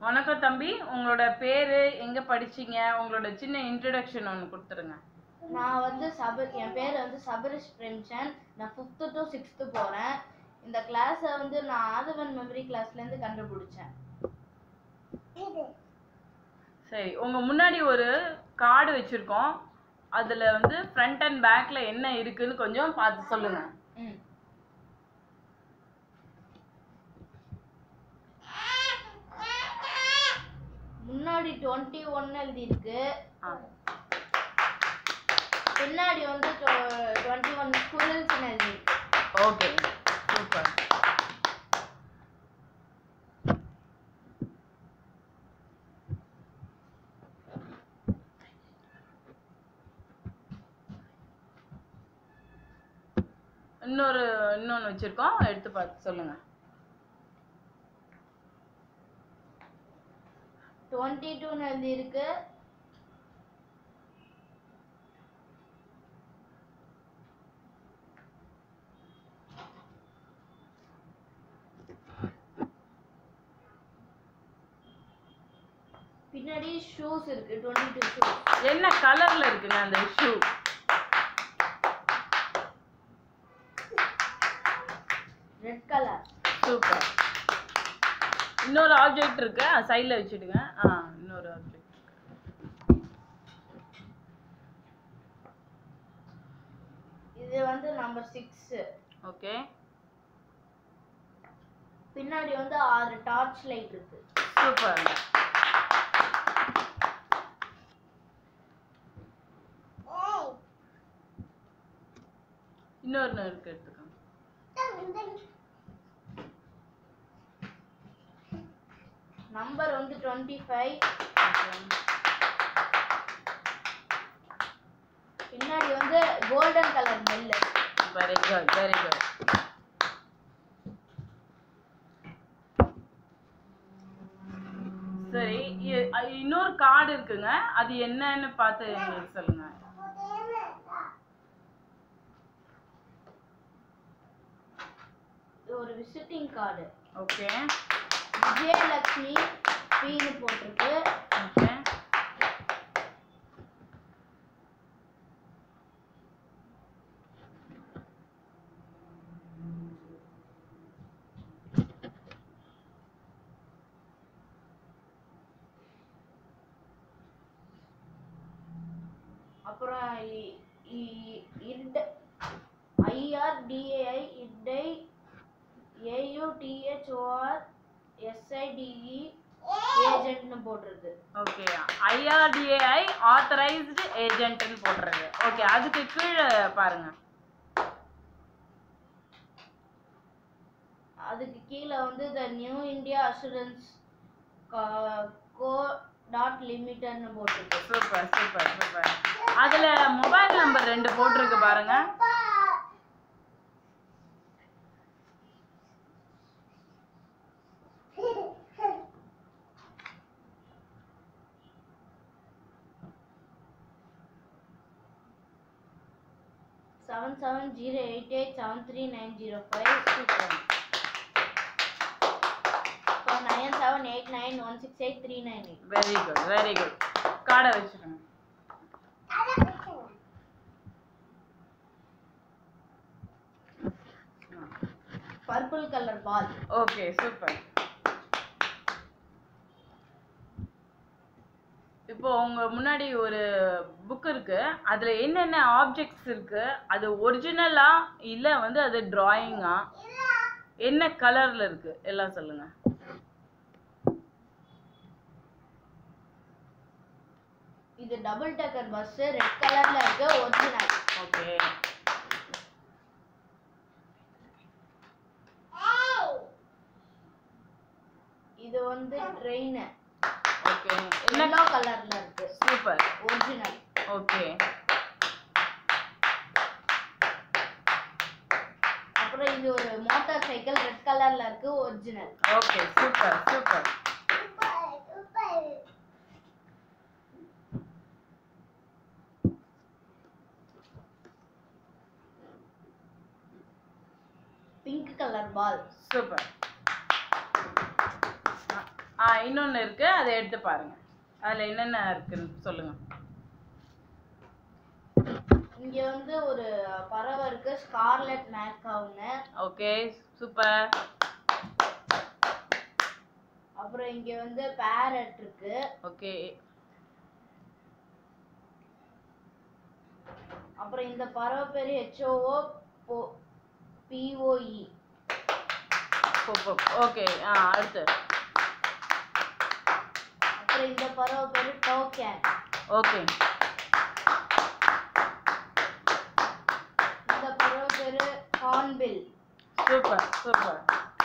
வணக்கம் தம்பி உங்களோட பேரு எங்க படிச்சீங்க உங்களோட சின்ன இன்ட்ரடக்ஷன் ஒன்று கொடுத்துருங்க நான் வந்து சபர் என் பேர் வந்து சபரிஷ் பிரேம்சந்த் நான் ஃபிஃப்த்து டு சிக்ஸ்த்து போகிறேன் இந்த கிளாஸை வந்து நான் ஆதவன் மெமரி கிளாஸ்லேருந்து கண்டுபிடிச்சேன் சரி உங்க முன்னாடி ஒரு கார்டு வச்சிருக்கோம் அதுல வந்து ஃப்ரண்ட் அண்ட் பேக்ல என்ன இருக்குன்னு கொஞ்சம் பார்த்து சொல்லுங்க ம் முன்னாடி டுவெண்ட்டி ஒன் எழுதியிருக்கு ஆ பின்னாடி வந்து டுவெண்ட்டி ஒன் ஸ்கூல்ஸ்னு எழுதியிருக்கு ஓகே சூப்பர் இன்னொரு இன்னொன்று வச்சிருக்கோம் எடுத்து பார்த்து சொல்லுங்க டுவெண்ட்டி டூன்னு எழுதியிருக்கு பின்னாடி ஷூஸ் இருக்கு டுவெண்ட்டி டூ ஷூஸ் என்ன கலர்ல இருக்குங்க அந்த ஷூ ரெட் கலர் சூப்பர் இன்னொரு ஆப்ஜெக்ட் இருக்கு சைடில் வச்சுடுங்க ஆ இன்னொரு ஆப்ஜெக்ட் இது வந்து நம்பர் சிக்ஸ் ஓகே பின்னாடி வந்து ஆறு டார்ச் லைட் இருக்கு சூப்பர் இன்னொரு இருக்கு எடுத்துக்கோங்க நம்பர் வந்து டுவெண்ட்டி ஃபைவ் பின்னாடி வந்து golden colour bell very good very good சரி இ- அ- இன்னொரு கார்டு இருக்குங்க அது என்னன்னு பார்த்து எங்களுக்கு சொல்லுங்க இது ஒரு visiting card okay Vijayalakshmi pin போட்டிருக்கு ஓகே அப்புறம் இ- இ- இட் ஐஆர்டிஏஐ இடை ஏயுடிஹெச்ஓஆர் எஸ்ஐடிஇ ஏஜென்ட்னு போட்டிருக்கு ஓகே ஐஆர்டிஏஐ ஆத்தரைஸ்டு ஏஜென்ட்னு போடுறது ஓகே அதுக்கு கீழே பாருங்க அதுக்கு கீழே வந்து the New India assurance co dot லிமிட்டட்னு போட்டிருக்கு சூப்பர் சூப்பர் சூப்பர் அதுல மொபைல் நம்பர் ரெண்டு போட்டிருக்கு பாருங்க seven seven zero eight eight seven three nine zero five super nine seven eight nine one six eight three nine eight very good very good கார்டை வச்சுக்கோங்க purple colour ball okay super இப்போ உங்க முன்னாடி ஒரு book இருக்கு அதுல என்னென்ன objects இருக்கு அது ஒரிஜினலா இல்ல வந்து அது டிராயிங்கா என்ன கலர்ல இருக்கு எல்லாம் சொல்லுங்க இது டபுள் டக்கர் பஸ் ரெட் கலர்ல இருக்கு ஒரிஜினல் ஓகே இது வந்து ட்ரெயின் ஓகே என்ன எல்லோ கலர்ல இருக்கு சூப்பர் ஒரிஜினல் ஓகே அப்புறம் இது ஒரு மோட்டார் சைக்கிள் ரெட் கலர்ல இருக்கு original okay super super pink colour ball super ஆ இன்னொன்று இருக்கு அதை எடுத்து பாருங்க அதில் என்னென்ன இருக்குன்னு சொல்லுங்க இங்க வந்து ஒரு பறவை இருக்கு ஸ்கார்லெட் மேக்காவுன்னு ஓகே சூப்பர் அப்புறம் இங்க வந்து பேரட் இருக்கு ஓகே அப்புறம் இந்த பறவை பேரு ஹெச்ஓஓ பிஓஇ ஓகே ஆ அடுத்து அப்புறம் இந்த பறவை பேரு டோக்கன் ஓகே இந்த பறவை பேரு ஹார்ன்பில் சூப்பர் சூப்பர்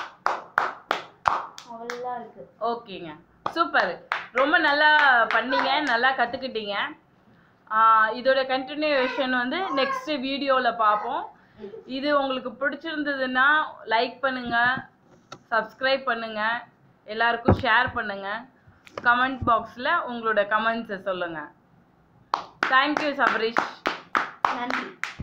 அவ்வளோதான் இருக்கு ஓகேங்க சூப்பர் ரொம்ப நல்லா பண்ணீங்க நல்லா கற்றுக்கிட்டீங்க இதோட கண்டினியூஷன் வந்து நெக்ஸ்ட் வீடியோவில் பார்ப்போம் இது உங்களுக்கு பிடிச்சிருந்ததுன்னா லைக் பண்ணுங்க சப்ஸ்கிரைப் பண்ணுங்க எல்லாருக்கும் ஷேர் பண்ணுங்க கமெண்ட் பாக்ஸில் உங்களோட கமெண்ட்ஸை சொல்லுங்கள் தேங்க்யூ சபரீஷ் நன்றி